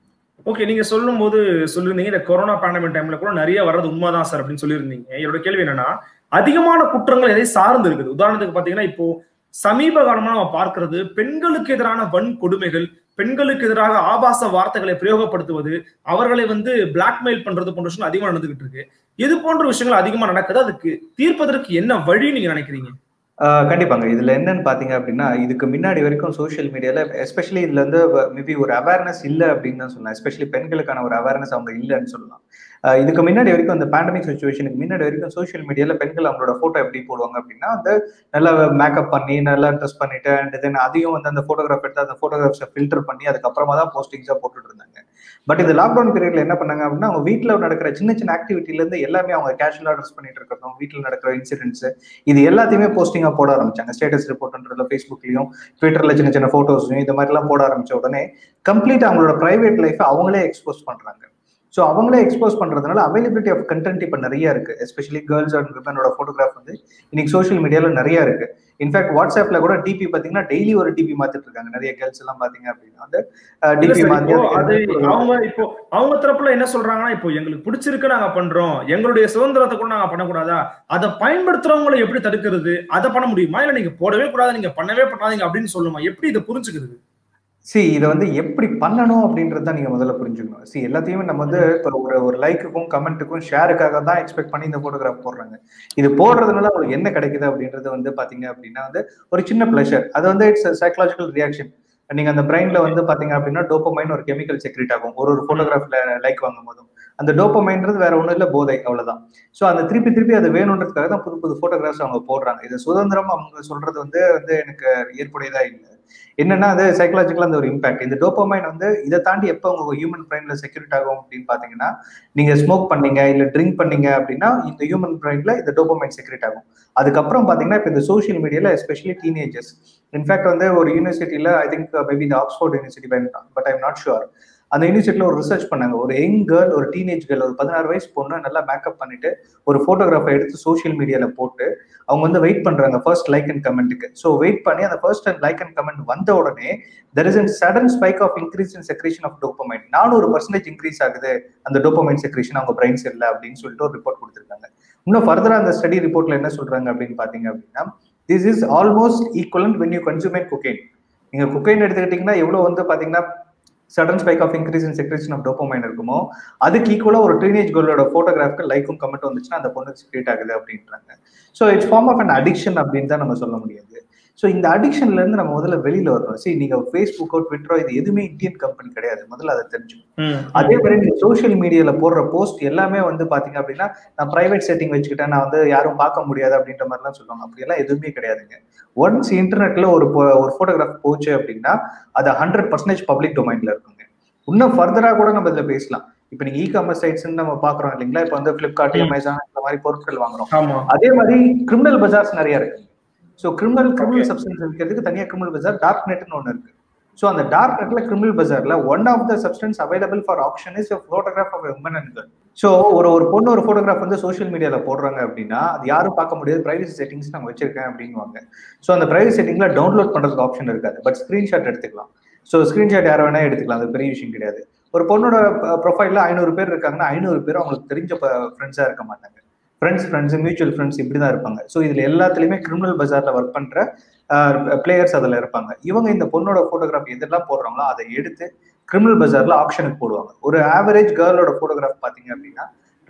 ஓகே நீங்க சொல்லும் போது சொல்லியிருந்தீங்க இந்த கொரோனா பேண்டமிக் டைம்ல கூட நிறைய வர்றது உண்மைதான் சார் அப்படின்னு சொல்லியிருந்தீங்க என்னோட கேள்வி என்னன்னா அதிகமான குற்றங்கள் எதை சார்ந்து இருக்குது உதாரணத்துக்கு பாத்தீங்கன்னா இப்போ சமீப காலமா நம்ம பார்க்கிறது பெண்களுக்கு எதிரான வன்கொடுமைகள் பெண்களுக்கு எதிராக ஆபாச வார்த்தைகளை பிரயோகப்படுத்துவது அவர்களை வந்து பிளாக்மெயில் பண்றது போன்ற விஷயம் அதிகமா நடந்துகிட்டு இருக்கு இது போன்ற விஷயங்கள் அதிகமா நடக்குது அதுக்கு தீர்ப்பதற்கு என்ன வழி நீங்க நினைக்கிறீங்க கண்டிப்பாங்க இதுல என்னன்னு பாத்தீங்க அப்படின்னா இதுக்கு முன்னாடி வரைக்கும் சோஷியல் மீடியால எஸ்பெஷலி இதுல வந்து மேபி ஒரு அவேர்னஸ் இல்ல அப்படின்னு தான் சொல்லலாம் எஸ்பெஷலி பெண்களுக்கான ஒரு அவேர்னஸ் அவங்க இல்லைன்னு சொல்லலாம் இதுக்கு முன்னாடி வரைக்கும் அந்த பேண்டமிக் சுச்சுவேஷனுக்கு முன்னாடி வரைக்கும் சோஷியல் மீடியால பெண்கள் அவங்களோட போட்டோ எப்படி போடுவாங்க அப்படின்னா அந்த நல்லா மேக்கப் பண்ணி நல்லா ட்ரெஸ் பண்ணிட்டு அண்ட் தென் அதையும் வந்து அந்த போட்டோகிராஃப் எடுத்து அந்த போட்டோகிராஃப்ஸை ஃபில்டர் பண்ணி அதுக்கப்புறமா தான் போஸ்டிங்ஸா போட்டுட்டு இருந்தாங்க பட் இந்த லாக்டவுன் பீரியட்ல என்ன பண்ணாங்க அப்படின்னா அவங்க வீட்டுல நடக்கிற சின்ன சின்ன ஆக்டிவிட்டில இருந்து எல்லாமே அவங்க கேஷுவலா ட்ரெஸ் பண்ணிட்டு இருக்கிறதும் வீட்டுல நடக்கிற இன்சிடென்ட்ஸ் இது எல்லாத்தையுமே போஸ்டிங்கா போட ஆரம்பிச்சாங்க ஸ்டேட்டஸ் ரிப்போர்ட்ன்றதுல ஃபேஸ்புக்லயும் ட்விட்டர்ல சின்ன சின்ன போட்டோஸையும் இந்த மாதிரி எல்லாம் போட ஆரம்பிச்ச உடனே கம்ப்ளீட் அவங்களோட பிரைவேட் லைஃப் அவங்களே எக்ஸ்போஸ் பண்றாங்க ஸோ அவங்களே எக்ஸ்போஸ் பண்றதுனால அவைலபிலிட்டி ஆஃப் கண்டென்ட் இப்போ நிறைய இருக்கு எஸ்பெஷலி கேர்ள்ஸ் அண்ட் விமனோட ஃபோட்டோகிராஃப் வந்து இன்னைக்கு சோஷியல் மீடியால நிறைய இருக்கு இன்ஃபேக்ட் வாட்ஸ்அப்ல கூட டிபி பாத்தீங்கன்னா டெய்லி ஒரு டிபி மாத்திட்டு இருக்காங்க நிறைய கேர்ள்ஸ் எல்லாம் பாத்தீங்க அப்படின்னா வந்து டிபி மாத்தி அது அவங்க இப்போ அவங்க தரப்புல என்ன சொல்றாங்கன்னா இப்போ எங்களுக்கு பிடிச்சிருக்கு நாங்க பண்றோம் எங்களுடைய சுதந்திரத்தை கூட நாங்க பண்ணக்கூடாதா அதை பயன்படுத்துறவங்களை எப்படி தடுக்கிறது அதை பண்ண முடியுமா இல்ல நீங்க போடவே கூடாது நீங்க பண்ணவே பண்ணாதீங்க அப்படின்னு சொல்லுமா எப்படி இதை புரிஞ்சுக்கிறது சி இதை வந்து எப்படி பண்ணணும் அப்படின்றது தான் நீங்க முதல்ல புரிஞ்சுக்கணும் சி எல்லாத்தையுமே நம்ம வந்து இப்போ ஒரு ஒரு லைக்குக்கும் கமெண்ட்டுக்கும் ஷேருக்காக தான் எக்ஸ்பெக்ட் பண்ணி இந்த போட்டோகிராஃப் போடுறாங்க இது போடுறதுனால அவங்களுக்கு என்ன கிடைக்குது அப்படின்றது வந்து பாத்தீங்க அப்படின்னா வந்து ஒரு சின்ன பிளஷர் அது வந்து இட்ஸ் சைக்கலாஜிக்கல் ரியாக்ஷன் நீங்க அந்த பிரெயின்ல வந்து பாத்தீங்க அப்படின்னா டோப்பமைன் ஒரு கெமிக்கல் செக்ரேட் ஆகும் ஒரு ஒரு போட்டோகிராஃப்ல லைக் வாங்கும் போதும் அந்த டோப்பமைன்றது வேற ஒன்றும் இல்லை போதை அவ்வளவுதான் ஸோ அந்த திருப்பி திருப்பி அது வேணுன்றதுக்காக தான் புது புது போட்டோகிராஃப்ஸ் அவங்க போடுறாங்க இது சுதந்திரம் அவங்க சொல்றது வந்து வந்து எனக்கு ஏற்புடையதா இல்லை என்னன்னா அது சைக்கலாஜிக்கலா அந்த ஒரு இம்பாக்ட் இந்த டோப்பமைன் வந்து இதை தாண்டி எப்போ உங்க ஹியூமன் பிரெயின்ல செக்யூரிட் ஆகும் அப்படின்னு பாத்தீங்கன்னா நீங்க ஸ்மோக் பண்ணீங்க இல்ல ட்ரிங்க் பண்ணீங்க அப்படின்னா இந்த ஹியூமன் பிரெயின்ல இந்த டோப்பமைன் செக்யூரிட் ஆகும் அதுக்கப்புறம் பாத்தீங்கன்னா இப்போ இந்த சோஷியல் மீடியால எஸ்பெஷலி டீனேஜர்ஸ் இன்ஃபேக்ட் வந்து ஒரு யூனிவர்சிட்டியில ஐ திங்க் மேபி இந்த Oxford university but I'm not sure அந்த யூனிவர்சிட்டியில் ஒரு ரிசர்ச் பண்ணாங்க ஒரு யங் கேர்ள் ஒரு டீனேஜ் கேர்ள் ஒரு பதினாறு வயசு பொண்ணு நல்லா மேக்கப் பண்ணிட்டு ஒரு ஃபோட்டோகிராஃபை எடுத்து சோஷியல் மீடியால போட்டு அவங்க வந்து வெயிட் பண்றாங்க ஃபர்ஸ்ட் லைக் அண்ட் கமெண்ட்டுக்கு ஸோ வெயிட் பண்ணி அந்த first and like and comment வந்த உடனே there is and sudden spike of increase in secretion of dopamine நானூறு பர்சன்டேஜ் இன்க்ரீஸ் ஆகுது அந்த டோப்பமைன் செக்ரேஷன் அவங்க பிரைன்ஸ் இல்லை அப்படின்னு சொல்லிட்டு ஒரு ரிப்போர்ட் கொடுத்துருக்காங்க இன்னும் ஃபர்தரா அந்த ஸ்டடி ரிப்போர்ட்ல என்ன சொல்றாங்க அப்படின்னு பாத்தீங்க அப்படின்னா this is almost equivalent when you consummate cocaine நீங்க குக்கைன் எடுத்துக்கிட்டீங்கன்னா எவ்வளவு வந்து பாத்தீங்கன்னா sudden spike of increase in secretion of dopamine இருக்குமோ அதுக்கு ஈக்குவலா ஒரு டீனேஜ் கேர்ளோட போட்டோகிராஃப்க்கு லைக்கும் கமெண்ட் வந்துச்சுன்னா அந்த பொண்ணுக்கு கிரியேட் ஆகுது அப்படின்றாங்க so it's form of an addiction அப்படின்னு தான் நம்ம சொல்ல முடியாது ஸோ இந்த அடிக்ஷன்ல இருந்து நம்ம முதல்ல வெளியில வரணும் சரி நீங்க ஃபேஸ்புக்கோ ட்விட்டரோ இது எதுவுமே இந்தியன் கம்பெனி கிடையாது முதல்ல அதை தெரிஞ்சுக்கணும் அதே மாதிரி நீங்க சோஷியல் மீடியால போடுற போஸ்ட் எல்லாமே வந்து பாத்தீங்க அப்படின்னா நான் பிரைவேட் செட்டிங் வச்சுக்கிட்டேன் நான் வந்து யாரும் பார்க்க முடியாது அப்படின்ற மாதிரிலாம் சொல்லுவாங்க அப்படியெல்லாம் எதுவுமே கிடையாதுங்க ஒன்ஸ் இன்டர்நெட்ல ஒரு ஒரு போட்டோகிராஃப் போச்சு அப்படின்னா அது ஹண்ட்ரட் பர்சன்டேஜ் பப்ளிக் டொமைன்ல இருக்குங்க இன்னும் ஃபர்தரா கூட நம்ம இதுல பேசலாம் இப்ப நீங்க இ காமர்ஸ் சைட்ஸ் நம்ம பாக்குறோம் இல்லைங்களா இப்ப வந்து பிளிப்கார்ட் அமேசான் இந்த மாதிரி பொருட்கள் வாங்குறோம் அதே மாதிரி கிரிமினல் பஜார்ஸ் நிறைய இருக்கு ஸோ கிரிமினல் கிரிமினல் சப்ஸ்டன்ஸ் இருக்கிறதுக்கு தனியாக கிரிமினல் பஜார் டார்க் நெட்னு ஒன்று இருக்கு ஸோ அந்த டார்க் நெட்ல கிரிமினல் பஜார்ல one of the substance available for option is photograph of woman and girl so ஒரு ஒரு பொண்ணு ஒரு ஃபோட்டோகிராஃப் வந்து சோஷியல் மீடியால போடுறாங்க அப்படின்னா அது யாரும் பார்க்க முடியாது பிரைவசி செட்டிங்ஸ் நான் வச்சிருக்கேன் அப்படின்வாங்க ஸோ அந்த பிரைவசி செட்டிங்ல டவுன்லோட் பண்றதுக்கு ஆப்ஷன் இருக்காது பட் ஸ்கிரீன்ஷாட் எடுத்துக்கலாம் ஸோ ஸ்கிரீன்ஷாட் யார் வேணா எடுத்துக்கலாம் அது பெரிய விஷயம் கிடையாது ஒரு பொண்ணோட ப்ரொஃபைல்ல ஐநூறு பேர் இருக்காங்கன்னா ஐநூறு பேர் அவங்களுக்கு தெரிஞ்ச ஃப்ரெண்ட்ஸா இருக்க மாட்டாங்க ஃப்ரெண்ட்ஸ் ஃப்ரெண்ட்ஸ் மியூச்சுவல் ஃப்ரெண்ட்ஸ் இப்படி தான் இருப்பாங்க ஸோ இதுல எல்லாத்துலயுமே கிரிமினல் பஜார்ல ஒர்க் பண்ற பிளேயர்ஸ் அதுல இருப்பாங்க இவங்க இந்த பொண்ணோட போட்டோகிராஃப் எதெல்லாம் போடுறாங்களோ அதை எடுத்து கிரிமினல் பஜார்ல ஆப்ஷனுக்கு போடுவாங்க ஒரு ஆவரேஜ் கேர்ளோட போட்டோகிராஃப் பாத்தீங்க அப்படின்னா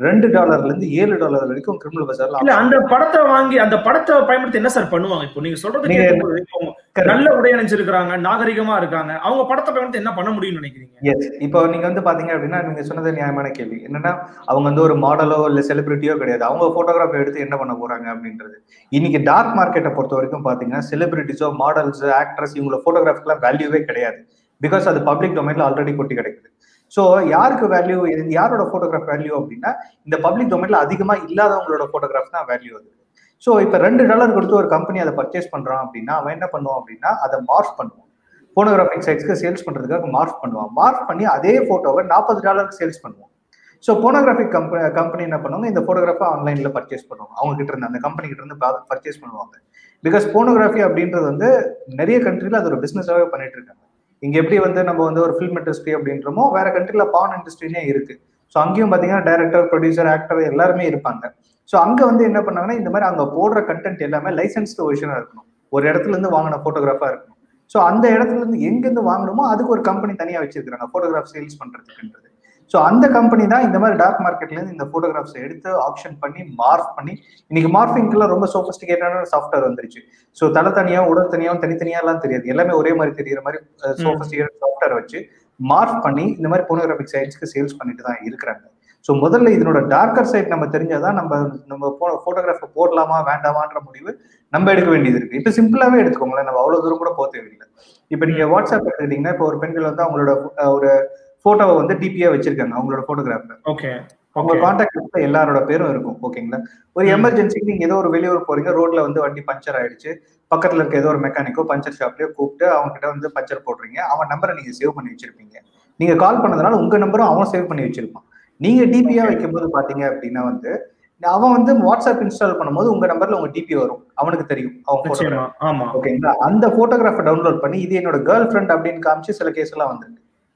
ரெண்டு டாலர்ல இருந்து ஏழு டாலர் வரைக்கும் கிரிமினல் பஜார்ல இல்ல அந்த படத்தை வாங்கி அந்த படத்தை பயன்படுத்தி என்ன சார் பண்ணுவாங்க இப்போ நீங்க சொல்றது நீங்க- கேட்கும்போது இப்போ நல்ல உடை அணிஞ்சிருக்காங்க நாகரிகமா இருக்காங்க அவங்க படத்தை பயன்படுத்தி என்ன பண்ண முடியும்னு நினைக்கிறீங்க எஸ் இப்போ நீங்க வந்து பாத்தீங்க அப்படின்னா நீங்க சொன்னது நியாயமான கேள்வி என்னன்னா அவங்க வந்து ஒரு மாடலோ இல்ல செலிபிரிட்டியோ கிடையாது அவங்க போட்டோகிராஃப் எடுத்து என்ன பண்ண போறாங்க அப்படின்றது இன்னைக்கு டார்க் மார்க்கெட்டை பொறுத்த வரைக்கும் பாத்தீங்கன்னா செலிபிரிட்டிஸோ மாடல்ஸ் ஆக்ட்ரஸ் இவங்கள போட்டோகிராஃபிக்லாம் வேல்யூவே கிடையாது பிகாஸ் அது பப்ளிக் டொமைன்ல ஆல்ரெடி கொட்டி கிடைக்குது ஸோ யாருக்கு வேல்யூ யாரோட போட்டோகிராஃப் வேல்யூ அப்படின்னா இந்த பப்ளிக் டொமைன்ல அதிகமா இல்லாதவங்களோட போட்டோகிராஃப் தான் வேல்யூ அது ஸோ இப்போ ரெண்டு டாலர் கொடுத்து ஒரு கம்பெனி அதை பர்ச்சேஸ் பண்றான் அப்படின்னா அவன் என்ன பண்ணுவான் அப்படின்னா அதை மார்க் பண்ணுவான் போனோகிராஃபிக் சைட்ஸ்க்கு சேல்ஸ் பண்றதுக்காக மார்க் பண்ணுவான் மார்க் பண்ணி அதே போட்டோவை நாற்பது டாலருக்கு சேல்ஸ் பண்ணுவான் ஸோ போனோகிராஃபிக் கம்பெனி கம்பெனி என்ன பண்ணுவாங்க இந்த போட்டோகிராஃபை ஆன்லைன்ல பர்ச்சேஸ் பண்ணுவாங்க அவங்க கிட்ட இருந்து அந்த கம்பெனி கிட்ட இருந்து பர்ச்சேஸ் பண்ணுவாங்க பிகாஸ் போனோகிராஃபி அப்படின்றது வந்து நிறைய கண்ட்ரில அது ஒரு பிசினஸாவே பண்ணிட்டு இருக்காங்க இங்க எப்படி வந்து நம்ம வந்து ஒரு ஃபிலிம் இண்டஸ்ட்ரி அப்படின்றமோ வேற கண்ட்ரில பான் இண்டஸ்ட்ரினே இருக்கு ஸோ அங்கேயும் பாத்தீங்கன்னா டைரக்டர் ப்ரொடியூசர் ஆக்டர் எல்லாருமே இருப்பாங்க ஸோ அங்க வந்து என்ன பண்ணாங்கன்னா இந்த மாதிரி அங்க போடுற கண்டென்ட் எல்லாமே லைசன்ஸ்டு ஒரிஜினா இருக்கணும் ஒரு இடத்துல இருந்து வாங்கின போட்டோகிராஃபா இருக்கணும் ஸோ அந்த இடத்துல இருந்து எங்கேருந்து வாங்கணுமோ அதுக்கு ஒரு கம்பெனி தனியா வச்சிருக்காங்க போட்டோகிராஃப் சேல்ஸ் பண்றதுக்குன்றது ஸோ அந்த கம்பெனி தான் இந்த மாதிரி டார்க் மார்க்கெட்ல இருந்து இந்த போட்டோகிராஃப்ஸ் எடுத்து ஆப்ஷன் பண்ணி மார்க் பண்ணி இன்னைக்கு மார்பிங்க்குலாம் ரொம்ப சோஃபஸ்டிகேட்டான சாஃப்ட்வேர் வந்துருச்சு ஸோ தலை தனியா உடல் தனியாவும் தனித்தனியா எல்லாம் தெரியாது எல்லாமே ஒரே மாதிரி தெரியுற மாதிரி சோஃபஸ்டிகேட் சாஃப்ட்வேர் வச்சு மார்க் பண்ணி இந்த மாதிரி போனோகிராஃபிக் சைட்ஸ்க்கு சேல்ஸ் பண்ணிட்டு தான் இருக்கிறாங்க ஸோ முதல்ல இதனோட டார்க்கர் சைட் நம்ம தெரிஞ்சாதான் நம்ம நம்ம போட்டோகிராஃபை போடலாமா வேண்டாமான்ற முடிவு நம்ம எடுக்க வேண்டியது இருக்கு இப்போ சிம்பிளாவே எடுத்துக்கோங்களேன் நம்ம அவ்வளவு தூரம் கூட போக தேவையில்லை இப்போ நீங்க வாட்ஸ்அப் எடுத்துக்கிட்டீங்கன்னா இப்போ ஒரு பெண்கள் வந்து அவங்களோட அஹ், ஒரு போட்டோவை வந்து டிபியா வச்சிருக்காங்க அவங்களோட போட்டோகிராஃபர் ஓகே உங்க கான்டாக்ட் லிஸ்ட்ல எல்லாரோட பேரும் இருக்கும் ஓகேங்களா ஒரு ம். எமர்ஜென்சிக்கு நீங்க ஏதோ ஒரு வெளியூர் போறீங்க ரோட்ல வந்து வண்டி பஞ்சர் ஆயிடுச்சு பக்கத்துல இருக்க ஏதோ ஒரு மெக்கானிக்கோ பஞ்சர் ஷாப்லயோ கூப்பிட்டு அவங்க கிட்ட வந்து பஞ்சர் போடுறீங்க அவன் நம்பரை நீங்க சேவ் பண்ணி வச்சிருப்பீங்க நீங்க கால் பண்ணதுனால உங்க நம்பரும் அவன் சேவ் பண்ணி வச்சிருப்பான் நீங்க டிபியா வைக்கும்போது பாத்தீங்க அப்படின்னா வந்து அவன் வந்து வாட்ஸ்அப் இன்ஸ்டால் பண்ணும்போது உங்க நம்பர்ல உங்க டிபி வரும் அவனுக்கு தெரியும் அவன் போட்டோகிராஃப் நிச்சயமா ஆமா ஓகேங்களா அந்த போட்டோகிராஃபை டவுன்லோட் பண்ணி இது என்னோட கேர்ள் ஃப்ரெண்ட் அப்படின்னு காமிச்சு சில கேஸ் எல்லாம் வந்திருக்கு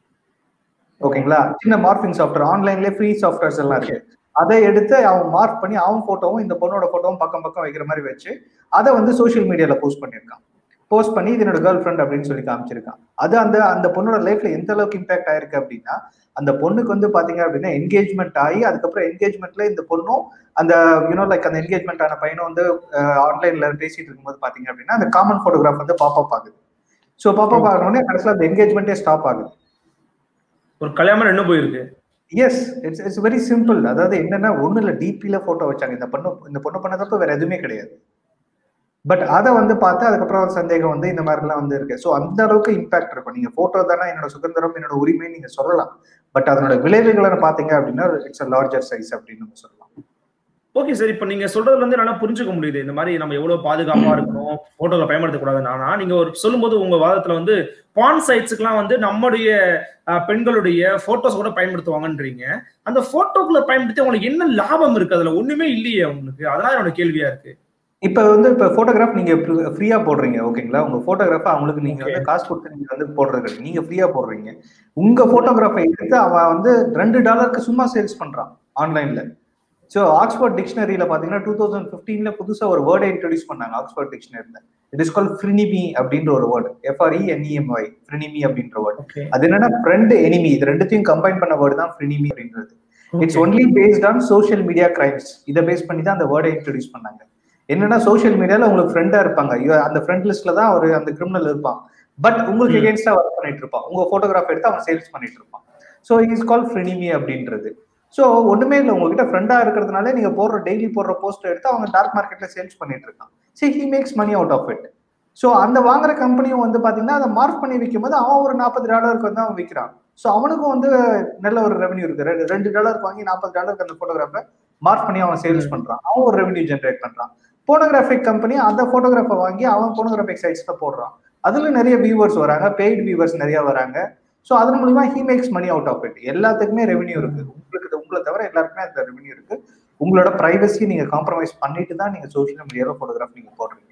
ஓகேங்களா சின்ன மார்பிங் சாஃப்ட்வேர் ஆன்லைன்லயே ஃப்ரீ சாஃப்ட்வேர்ஸ் எல்லாம் இருக்கு அதை எடுத்து அவன் மார்க் பண்ணி அவன் போட்டோவும் இந்த பொண்ணோட போட்டோவும் பக்கம் பக்கம் வைக்கிற மாதிரி வச்சு அதை வந்து சோஷியல் மீடியால போஸ்ட் பண்ணியிருக்கான் போஸ்ட் பண்ணி இது என்னோட கேர்ள் ஃப்ரெண்ட் அப்படின்னு சொல்லி காமிச்சிருக்கான் அது அந்த அந்த பொண்ணோட லைஃப்ல எந்த அளவுக்கு இம்பாக்ட் ஆயிருக்கு அப்படின்னா அந்த பொண்ணுக்கு வந்து பாத்தீங்க அப்படின்னா என்கேஜ்மெண்ட் ஆகி அதுக்கப்புறம் என்கேஜ்மெண்ட்ல இந்த பொண்ணும் அந்த யூனோ லைக் அந்த என்கேஜ்மெண்ட் ஆன பையனும் வந்து ஆன்லைன்ல பேசிட்டு இருக்கும்போது பாத்தீங்க அப்படின்னா அந்த காமன் போட்டோகிராஃப் வந்து பாப்பப் ஆகுது ஸோ பாப்பப் ஆகணுன்னே கடைசியில் அந்த என்கேஜ்மெண்ட்டே ஸ்டாப் ஆகுது ஒரு கல்யாணம் நின்று போயிருக்கு yes it's it's very simple அதாவது என்னன்னா ஒண்ணு இல்ல டிபில போட்டோ வச்சாங்க இந்த பொண்ணு இந்த பொண்ணு பண்ணதப்ப வேற எதுவுமே கிடையாது பட் அதை வந்து பார்த்து அதுக்கப்புறம் ஒரு சந்தேகம் வந்து இந்த மாதிரிலாம் வந்து இருக்கு ஸோ அந்த அளவுக்கு இம்பாக்ட் இருக்கும் நீங்க போட்டோ தானே என்னோட சுதந்திரம் என்னோட உரிமை நீங்க சொல்லலாம் பட் அதனோட விளைவுகளை பாத்தீங்க அப்படின்னா இட்ஸ் அ லார்ஜர் சைஸ் அப்படின்னு நம்ம சொல்லலாம் ஓகே சார் இப்போ நீங்க சொல்றதுல இருந்து என்னால புரிஞ்சுக்க முடியுது இந்த மாதிரி நம்ம எவ்வளவு பாதுகாப்பா இருக்கணும் போட்டோல பயன்படுத்த கூடாதுன்னு ஆனா நீங்க ஒரு சொல்லும்போது உங்க வாதத்துல வந்து பான் சைட்ஸுக்குலாம் வந்து நம்முடைய அஹ், பெண்களுடைய போட்டோஸ் கூட பயன்படுத்துவாங்கன்றீங்க அந்த போட்டோக்குள்ள பயன்படுத்தி உங்களுக்கு என்ன லாபம் இருக்கு அதுல ஒண்ணுமே இல்லையே உங்களுக்கு அதெல்லாம் என்னோட கேள்வியா இருக்கு இப்ப வந்து இப்ப போட்டோகிராஃப் நீங்க ஃப்ரீயா போடுறீங்க ஓகேங்களா உங்க போட்டோகிராஃபை அவங்களுக்கு நீங்க வந்து காசு கொடுத்து நீங்க வந்து போடுறது கிடையாது நீங்க ஃப்ரீயா போடுறீங்க உங்க போட்டோகிராஃபை எடுத்து அவன் வந்து ரெண்டு டாலருக்கு சும்மா சேல்ஸ் பண்றான் ஆன்லைன்ல ஸோ ஆக்ஸ்போர்ட் டிக்ஷனரியில பாத்தீங்கன்னா டூ தௌசண்ட் பிப்டீன்ல புதுசா ஒரு வேர்டை இன்ட்ரடியூஸ் பண்ணாங்க ஆக்ஸ்போர்ட் டிக்ஷனரியில இட் இஸ் கால் ஃப்ரினிமி அப்படின்ற ஒரு வேர்டு எஃப்ஆர்இ என்இஎம்ஒய் ஃப்ரினிமி அப்படின்ற வேர்டு ஓகே அது என்னன்னா ஃப்ரெண்ட் எனிமி இது ரெண்டுத்தையும் கம்பைன் பண்ண வேர்டு தான் ஃப்ரினிமி அப்படின்றது it's only based on social media crimes இதை பேஸ் பண்ணி தான் அந்த வேர்டை இன்ட்ரடியூஸ் பண்ணாங்க என்னன்னா சோஷியல் மீடியால உங்களுக்கு ஃப்ரெண்டா இருப்பாங்க இவ- அந்த ஃப்ரெண்ட் லிஸ்ட்ல தான் ஒரு அந்த கிரிமினல் இருப்பான் பட் உங்களுக்கு ம். எகேன்ஸ்டா ஒர்க் பண்ணிட்டு இருப்பான் உங்க போட்டோகிராஃப் எடுத்து அவன் சேல்ஸ் பண்ணிட்டு இருப்பான் ஸோ இஸ் கால் ஃப்ரெனிமி அப்படின்றது ஸோ ஒண்ணுமே இல்லை உங்ககிட்ட ஃப்ரெண்டா இருக்கிறதுனால நீங்க போடுற டெய்லி போடுற போஸ்ட் எடுத்து அவங்க டார்க் மார்க்கெட்ல சேல்ஸ் பண்ணிட்டு இருக்கான் சரி he makes money out of it so அந்த வாங்குற கம்பெனியும் வந்து பாத்தீங்கன்னா அதை மார்க் பண்ணி விற்கும் போது அவன் ஒரு நாற்பது டாலருக்கு வந்து அவன் விற்கிறான் ஸோ அவனுக்கும் வந்து நல்ல ஒரு ரெவன்யூ இருக்கு ரெண்டு- ரெண்டு டாலருக்கு வாங்கி நாற்பது டாலருக்கு அந்த போட்டோகிராஃபை மார்க் பண்ணி அவன் சேல்ஸ் ம். பண்றான் அவன் ஒரு ரெவன்யூ ஜென்ரேட் பண்றான் போனோகிராஃபிக் கம்பெனி அந்த போட்டோகிராஃபை வாங்கி அவன் போனோகிராஃபிக் சைட்ஸ்ல போடுறான் அதுல நிறைய வியூவர்ஸ் வராங்க பெய்ட் வியூவர்ஸ் நிறைய வராங்க ஸோ அதன் மூலியமா he makes money out of it எல்லாத்துக்குமே ரெவன்யூ இருக்கு உங்களுக்கு உங்களை தவிர எல்லாருக்குமே அந்த ரெவன்யூ இருக்கு உங்களோட பிரைவசி நீங்க காம்ப்ரமைஸ் பண்ணிட்டு தான் நீங்க சோஷியல் மீடியால போட்டோகிராஃப் நீங்க போடுறீங்க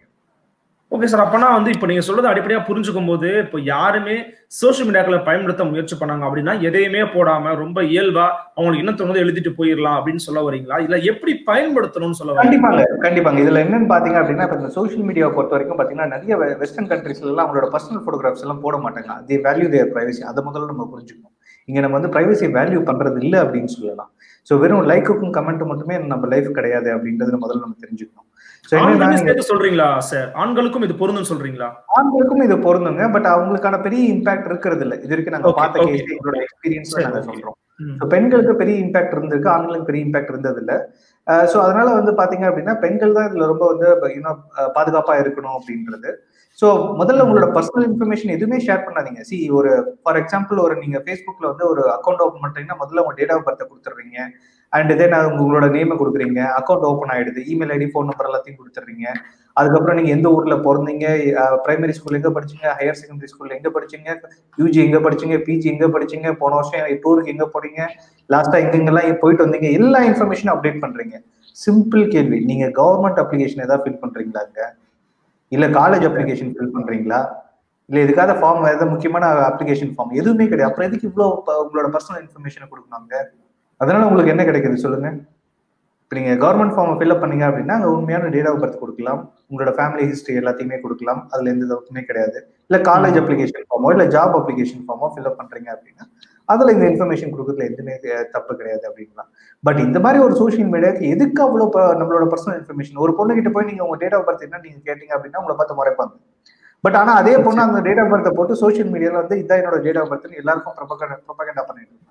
ஓகே சார் அப்பனா வந்து இப்போ நீங்க சொல்றது அடிப்படையா புரிஞ்சுக்கும் போது இப்போ யாருமே சோஷியல் மீடியாக்களை பயன்படுத்த முயற்சி பண்ணாங்க அப்படின்னா எதையுமே போடாம ரொம்ப இயல்பா அவங்களுக்கு என்ன தோணுதோ எழுதிட்டு போயிடலாம் அப்படின்னு சொல்ல வரீங்களா இல்ல எப்படி பயன்படுத்தணும்னு சொல்ல வரீங்களா கண்டிப்பாங்க கண்டிப்பாங்க இதுல என்னன்னு பாத்தீங்க அப்படின்னா இப்ப இந்த சோஷியல் மீடியாவை பொறுத்த வரைக்கும் பாத்தீங்கன்னா நிறைய வெஸ்டர்ன் கண்ட்ரீஸ்ல எல்லாம் அவங்களோட பர்சனல் போட்டோகிராஃப்ஸ் எல்லாம் போட மாட்டாங்க தி வேல்யூ தேர் பிரைவசி அதை முதல்ல நம்ம புரிஞ்சுக்கணும் இங்க நம்ம வந்து பிரைவசி வேல்யூ பண்றது இல்லை அப்படின்னு சொல்லலாம் ஸோ வெறும் லைக்குக்கும் கமெண்ட் மட்டுமே நம்ம லைஃப் கிடையாது அப்படின்றது முதல்ல நம்ம தெரிஞ்சுக்கணும் ஸோ என்னன்னா ஆண்களுக்கும் நீங்க சேர்த்து சொல்றீங்களா சார் ஆண்களுக்கும் இது பொருந்தும் சொல்றீங்களா ஆண்களுக்கும் இது பொருந்துங்க பட் அவங்களுக்கான பெரிய இம்பாக்ட் இருக்கிறது இல்லை இது வரைக்கும் நாங்க Okay, பார்த்த okay. கேஸ் எங்களோட எக்ஸ்பீரியன்ஸ்ல சரி, நாங்க okay. சொல்றோம் ம். ஸோ பெண்களுக்கு பெரிய இம்பாக்ட் இருந்திருக்கு ஆண்களுக்கு பெரிய இம்பாக்ட் இருந்தது இல்ல ஸோ அதனால வந்து பாத்தீங்க அப்படின்னா பெண்கள் தான் இதுல ரொம்ப வந்து இன்னும் பாதுகாப்பா இருக்கணும் அப்படின்றது ஸோ முதல்ல உங்களோட பர்சனல் இன்ஃபர்மேஷன் எதுவுமே ஷேர் பண்ணாதீங்க சி ஒரு ஃபார் எக்ஸாம்பிள் ஒரு நீங்க ஃபேஸ்புக்ல வந்து ஒரு அக்கௌண்ட் ஓப்பன் பண்றீங்கன்னா முதல்ல உங்க டேட் ஆஃப் பர்த்தை கொடுத்துட்றீங்க அண்ட் தென் உங்களோட நேமை கொடுக்குறீங்க அக்கௌண்ட் ஓப்பன் ஆயிடுது இமெயில் ஐடி ஃபோன் நம்பர் எல்லாத்தையும் கொடுத்துட்றீங்க அதுக்கப்புறம் நீங்க எந்த ஊர்ல பிறந்தீங்க பிரைமரி ஸ்கூல் எங்க படிச்சீங்க ஹையர் செகண்டரி ஸ்கூல்ல எங்க படிச்சீங்க யூஜி எங்க படிச்சீங்க பிஜி எங்க படிச்சீங்க போன வருஷம் டூருக்கு எங்க போறீங்க லாஸ்டா எங்கெங்கெல்லாம் போயிட்டு வந்தீங்க எல்லா இன்ஃபர்மேஷனும் அப்டேட் பண்றீங்க சிம்பிள் கேள்வி நீங்க கவர்மெண்ட் அப்ளிகேஷன் ஏதாவது ஃபில் பண்றீங்களா இங்க இல்ல காலேஜ் அப்ளிகேஷன் ஃபில் பண்றீங்களா இல்ல இதுக்காக ஃபார்ம் ஏதாவது முக்கியமான அப்ளிகேஷன் ஃபார்ம் எதுவுமே கிடையாது அப்புறம் எதுக்கு இவ்வளவு உங்களோட பர்சனல் இன்ஃபர்மேஷனை கொடுக்கணுங்க அதனால உங்களுக்கு என்ன கிடைக்குது சொல்லுங்க இப்போ நீங்க கவர்மெண்ட் ஃபார்ம் ஃபில்அப் பண்ணீங்க அப்படின்னா அங்க உண்மையான டேட் ஆஃப் பர்த் கொடுக்கலாம் உங்களோட ஃபேமிலி ஹிஸ்டரி எல்லாத்தையுமே கொடுக்கலாம் அதுல எந்த தப்புமே கிடையாது இல்ல காலேஜ் அப்ளிகேஷன் ஃபார்மோ இல்ல ஜாப் அப்ளிகேஷன் ஃபார்மோ ஃபில்அப் பண்றீங்க அப்படின்னா அதுல இந்த இன்ஃபர்மேஷன் கொடுக்கறதுல எதுவுமே தப்பு கிடையாது அப்படின்லாம் பட் இந்த மாதிரி ஒரு சோஷியல் மீடியாக்கு எதுக்கு அவ்வளோ நம்மளோட பர்சனல் இன்ஃபர்மேஷன் ஒரு பொண்ணு கிட்ட போய் நீங்க உங்க டேட் ஆஃப் பர்த் என்ன நீங்க கேட்டீங்க அப்படின்னா உங்களை பார்த்து முறைப்பாங்க பட் ஆனா அதே பொண்ணு அந்த டேட் ஆஃப் பர்த்தை போட்டு சோஷியல் மீடியால வந்து இதான் என்னோட டேட் ஆஃப் பர்த்னு எல்லாருக்கும் ப்ரொபகண்டா பண்ணிட்டு இருக்காங்க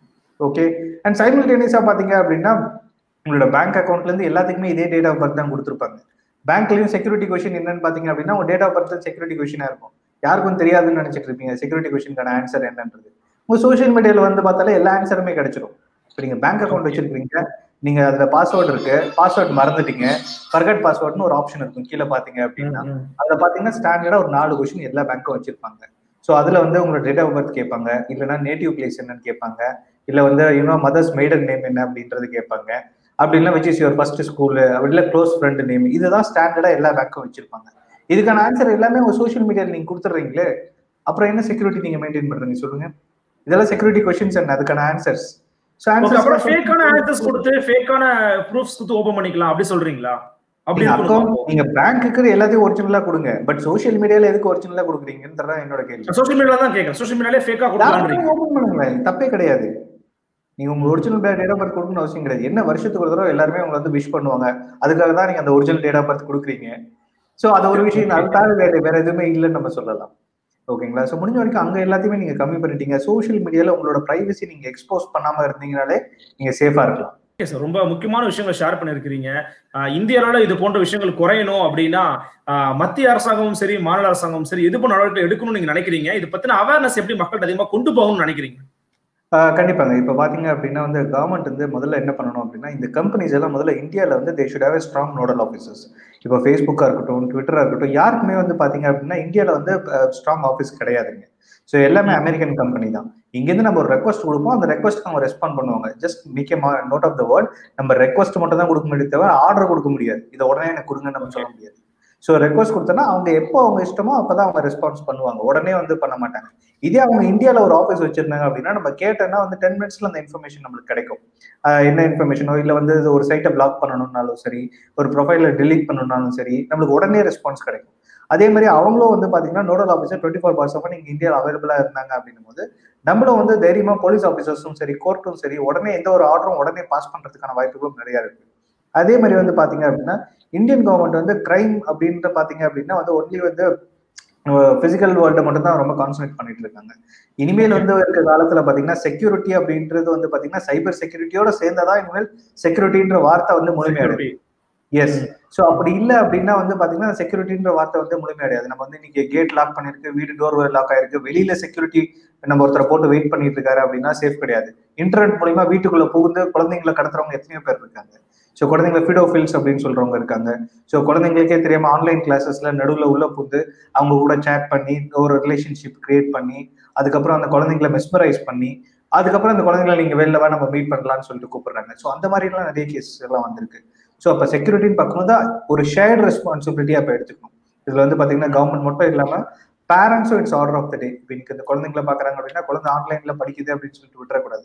ஓகே அண்ட் சைமில்டேனியஸா பாத்தீங்க அப்படின்னா உங்களோட பேங்க் அக்கௌண்ட்ல இருந்து எல்லாத்துக்குமே இதே டேட் ஆஃப் பர்த் தான் கொடுத்துருப்பாங்க பேங்க்லயும் செக்யூரிட்டி கொஸ்டின் என்னன்னு பாத்தீங்க அப்படின்னா உங்க டேட் ஆஃப் பர்த் செக்யூரிட்டி கொஸ்டினா இருக்கும் யாருக்கும் தெரியாதுன்னு நினைச்சிட்டு இருப்பீங்க செக்யூரிட்டி கொஸ்டின்கான ஆன்சர் என்னன்றது உங்க சோஷியல் மீடியால வந்து பார்த்தாலே எல்லா ஆன்சருமே கிடைச்சிடும் இப்போ நீங்க பேங்க் அக்கௌண்ட் வச்சிருக்கீங்க நீங்க அதுல பாஸ்வேர்டு இருக்கு பாஸ்வேர்ட் மறந்துட்டீங்க ஃபர்கட் பாஸ்வேர்ட்னு ஒரு ஆப்ஷன் இருக்கும் கீழே பாத்தீங்க அப்படின்னா அதுல பாத்தீங்கன்னா ஸ்டாண்டர்டா ஒரு நாலு கொஸ்டின் எல்லா பேங்க்கும் வச்சிருப்பாங்க ஸோ அதுல வந்து உங்களோட டேட் ஆஃப் பர்த் கேட்பாங்க இல்லைன்னா நேட்டிவ் பிளேஸ் என்னன்னு கேட்பாங்க இல்ல வந்து இன்னும் மதர்ஸ் மெய்டன் நேம் என்ன அப்படின்றது கேட்பாங்க அப்படி இல்லை which is your first school அப்படி இல்லை க்ளோஸ் ஃப்ரெண்ட் நேம் இதுதான் ஸ்டாண்டர்டா எல்லா பேங்க்கும் வச்சிருப்பாங்க இதுக்கான ஆன்சர் எல்லாமே உங்க சோஷியல் மீடியால நீங்க கொடுத்துட்றீங்களே அப்புறம் என்ன செக்யூரிட்டி நீங்க மெயின்டைன் பண்றீங்க சொல்லுங்க இதெல்லாம் செக்யூரிட்டி கொஸ்டின்ஸ் என்ன அதுக்கான ஆன்சர்ஸ் அப்புறம் ஃபேக்கான ஆன்சர்ஸ் கொடுத்து ஃபேக்கான ப்ரூஃப்ஸ் கொடுத்து ஓபன் பண்ணிக்கலாம் அப்படி சொல்றீங்களா அப்படி அக்கௌண்ட் நீங்க பேங்க்குக்கு எல்லாத்தையும் ஒரிஜினலா கொடுங்க பட் சோஷியல் மீடியால எதுக்கு ஒரிஜினலா கொடுக்குறீங்கன்னு என்னோட கேள்வி சோஷியல் மீடியால தான் கேக்குறேன் சோஷியல் மீடியாலே ஃபேக்கா கொடுக்கலாம் ஓபன் பண்ணுங்களேன் தப்பே கிடையாது நீங்க உங்க ஒரிஜினல் டேட் ஆஃப் பர்த் கொடுக்கணும்னு அவசியம் கிடையாது என்ன வருஷத்துக்கு ஒரு தடவை எல்லாருமே உங்களை வந்து விஷ் பண்ணுவாங்க அதுக்காக தான் நீங்க அந்த ஒரிஜினல் டேட் ஆஃப் பர்த் கொடுக்குறீங்க சோ அது ஒரு விஷயம் அதுக்காக வேற வேற எதுவுமே இல்லைன்னு நம்ம சொல்லலாம் ஓகேங்களா ஸோ முடிஞ்ச வரைக்கும் அங்க எல்லாத்தையுமே நீங்க கம்மி பண்ணிட்டீங்க சோஷியல் மீடியால உங்களோட பிரைவசி நீங்க எக்ஸ்போஸ் பண்ணாம இருந்தீங்கனாலே நீங்க சேஃபா இருக்கலாம் சார் ரொம்ப முக்கியமான விஷயங்களை ஷேர் பண்ணிருக்கிறீங்க இந்தியாவில இது போன்ற விஷயங்கள் குறையணும் அப்படின்னா மத்திய அரசாங்கமும் சரி மாநில அரசாங்கமும் சரி இது போன்ற நடவடிக்கை எடுக்கணும்னு நீங்க நினைக்கிறீங்க இது பத்தின அவேர்னஸ் எப்படி மக்கள்கிட்ட அதிகமா கொண்டு போகணும்னு நினைக்கிறீங்க கண்டிப்பாங்க இப்போ பாத்தீங்க அப்படின்னா வந்து கவர்மெண்ட் வந்து முதல்ல என்ன பண்ணணும் அப்படின்னா இந்த கம்பெனிஸ் எல்லாம் முதல்ல இந்தியாவில் வந்து they should have strong nodal officers இப்போ ஃபேஸ்புக்காக இருக்கட்டும் ட்விட்டராக இருக்கட்டும் யாருக்குமே வந்து பாத்தீங்க அப்படின்னா இந்தியாவில் வந்து ஸ்ட்ராங் ஆஃபீஸ் கிடையாதுங்க ஸோ எல்லாமே அமெரிக்கன் கம்பெனி தான் இங்கேருந்து நம்ம ஒரு ரெக்வஸ்ட் கொடுப்போம் அந்த ரெக்வஸ்ட் அவங்க ரெஸ்பாண்ட் பண்ணுவாங்க just make note of the word நம்ம ரெக்வஸ்ட் மட்டும் தான் கொடுக்க முடியாது தவிர ஆர்டர் கொடுக்க முடியாது இதை உடனே எனக்கு கொடுங்கன்னு நம்ம சொல்ல முடியாது ஸோ ரெக்வஸ்ட் கொடுத்தோன்னா அவங்க எப்போ அவங்க இஷ்டமோ அப்பதான் அவங்க ரெஸ்பான்ஸ் பண்ணுவாங்க உடனே வந்து பண்ண மாட்டாங்க இதே அவங்க இந்தியாவில் ஒரு ஆஃபீஸ் வச்சிருந்தாங்க அப்படின்னா நம்ம கேட்டோம்னா வந்து டென் மினிட்ஸ்ல அந்த இன்ஃபர்மேஷன் நம்மளுக்கு கிடைக்கும் என்ன இன்ஃபர்மேஷனோ இல்லை வந்து ஒரு சைட்டை பிளாக் பண்ணணும்னாலும் சரி ஒரு ப்ரொஃபைல டெலீட் பண்ணணும்னாலும் சரி நம்மளுக்கு உடனே ரெஸ்பான்ஸ் கிடைக்கும் அதே மாதிரி அவங்களும் வந்து பாத்தீங்கன்னா nodal officer twenty four hours நீங்க இந்தியாவில் அவைலபிளா இருந்தாங்க அப்படின்னும் போது நம்மளும் வந்து தைரியமா போலீஸ் ஆஃபீஸர்ஸும் சரி கோர்ட்டும் சரி உடனே எந்த ஒரு ஆர்டரும் உடனே பாஸ் பண்றதுக்கான வாய்ப்புகளும் நிறைய இருக்கு அதே மாதிரி வந்து பாத்தீங்க அப்படின்னா இந்தியன் கவர்மெண்ட் வந்து கிரைம் அப்படின்ற பாத்தீங்க அப்படின்னா வந்து ஒன்லி வந்து பிசிக்கல் வேர்ல்ட மட்டும் தான் ரொம்ப கான்சன்ட்ரேட் பண்ணிட்டு இருக்காங்க இனிமேல் வந்து இருக்க காலத்துல பாத்தீங்கன்னா செக்யூரிட்டி அப்படின்றது வந்து பாத்தீங்கன்னா சைபர் செக்யூரிட்டியோட சேர்ந்ததான் இனிமேல் செக்யூரிட்டின்ற வார்த்தை வந்து முழுமையடையும் எஸ் ஸோ அப்படி இல்லை அப்படின்னா வந்து பாத்தீங்கன்னா செக்யூரிட்டின்ற வார்த்தை வந்து முழுமையடையாது நம்ம வந்து இன்னைக்கு கேட் லாக் பண்ணிருக்கு வீடு டோர் லாக் ஆயிருக்கு வெளியில செக்யூரிட்டி நம்ம ஒருத்தரை போட்டு வெயிட் பண்ணிட்டு இருக்காரு அப்படின்னா சேஃப் கிடையாது இன்டர்நெட் மூலியமா வீட்டுக்குள்ள புகுந்து குழந்தைங்களை கடத்துறவங்க எத்தனையோ பேர் இருக்காங்க ஸோ குழந்தைங்களை ஃபிடோஃபில்ஸ் அப்படின்னு சொல்றவங்க இருக்காங்க ஸோ குழந்தைங்களுக்கே தெரியாம ஆன்லைன் கிளாஸஸ்ல நடுவில் உள்ள புந்து அவங்க கூட சேட் பண்ணி ஒரு ரிலேஷன்ஷிப் கிரியேட் பண்ணி அதுக்கப்புறம் அந்த குழந்தைங்களை மெஸ்மரைஸ் பண்ணி அதுக்கப்புறம் அந்த குழந்தைங்களை நீங்க வெளில நம்ம மீட் பண்ணலாம்னு சொல்லிட்டு கூப்பிடுறாங்க ஸோ அந்த மாதிரி எல்லாம் நிறைய கேஸ் எல்லாம் வந்திருக்கு ஸோ அப்போ செக்யூரிட்டின்னு பார்க்கும்போது ஒரு ஷேர்ட் ரெஸ்பான்சிபிலிட்டியா அப்போ எடுத்துக்கணும் இதுல வந்து பாத்தீங்கன்னா கவர்மெண்ட் மட்டும் இல்லாம பேரண்ட்ஸும் it's order of the day இப்போ இன்னைக்கு இந்த குழந்தைங்களை பாக்குறாங்க அப்படின்னா குழந்தை ஆன்லைன்ல படிக்குது அப்படின்னு சொல்லிட்டு விட்டுறக்கூடாது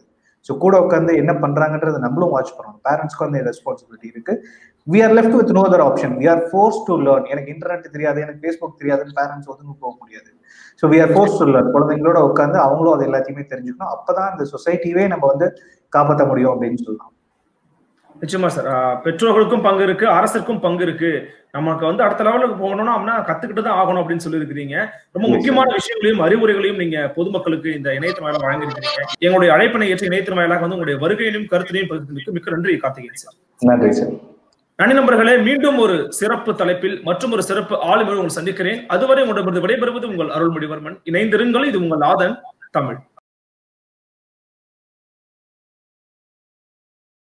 ஸோ கூட உட்காந்து என்ன பண்றாங்கன்றதை நம்மளும் வாட்ச் பண்ணணும் பேரண்ட்ஸ்க்கு வந்து ரெஸ்பான்சிபிலிட்டி இருக்கு we are left with no other option we are force to learn எனக்கு இன்டர்நெட் தெரியாது எனக்கு ஃபேஸ்புக் தெரியாதுன்னு பேரண்ட்ஸ் ஒதுங்க போக முடியாது so we are force to learn குழந்தைங்களோட உட்காந்து அவங்களும் அது எல்லாத்தையுமே தெரிஞ்சுக்கணும் அப்பதான் இந்த சொசைட்டியே நம்ம வந்து காப்பாற்ற முடியும் அப்படின்னு சொல்லலாம் நிச்சயமா சார் பெற்றோர்களுக்கும் பங்கு இருக்கு அரசுக்கும் பங்கு இருக்கு நமக்கு வந்து அடுத்த லெவலுக்கு போகணும்னா அப்படின்னா கத்துக்கிட்டு தான் ஆகணும் அப்படின்னு சொல்லியிருக்கிறீங்க ரொம்ப முக்கியமான விஷயங்களையும் அறிவுரைகளையும் நீங்க பொதுமக்களுக்கு இந்த இணையத்தின் வாயிலாக வழங்கியிருக்கிறீங்க எங்களுடைய அழைப்பினை ஏற்ற இணையத்தின் வாயிலாக வந்து உங்களுடைய வருகையிலும் கருத்தினையும் பகிர்ந்ததுக்கு மிக்க நன்றி கார்த்திகேயன் சார் நன்றி சார் நன்றி நண்பர்களே மீண்டும் ஒரு சிறப்பு தலைப்பில் மற்றும் ஒரு சிறப்பு ஆளுமையை உங்களை சந்திக்கிறேன் அதுவரை உங்களிடமிருந்து விடைபெறுவது உங்கள் அருள்மொழிவர்மன் இணைந்திருங்கள் இது உங்கள் ஆதன் தமிழ்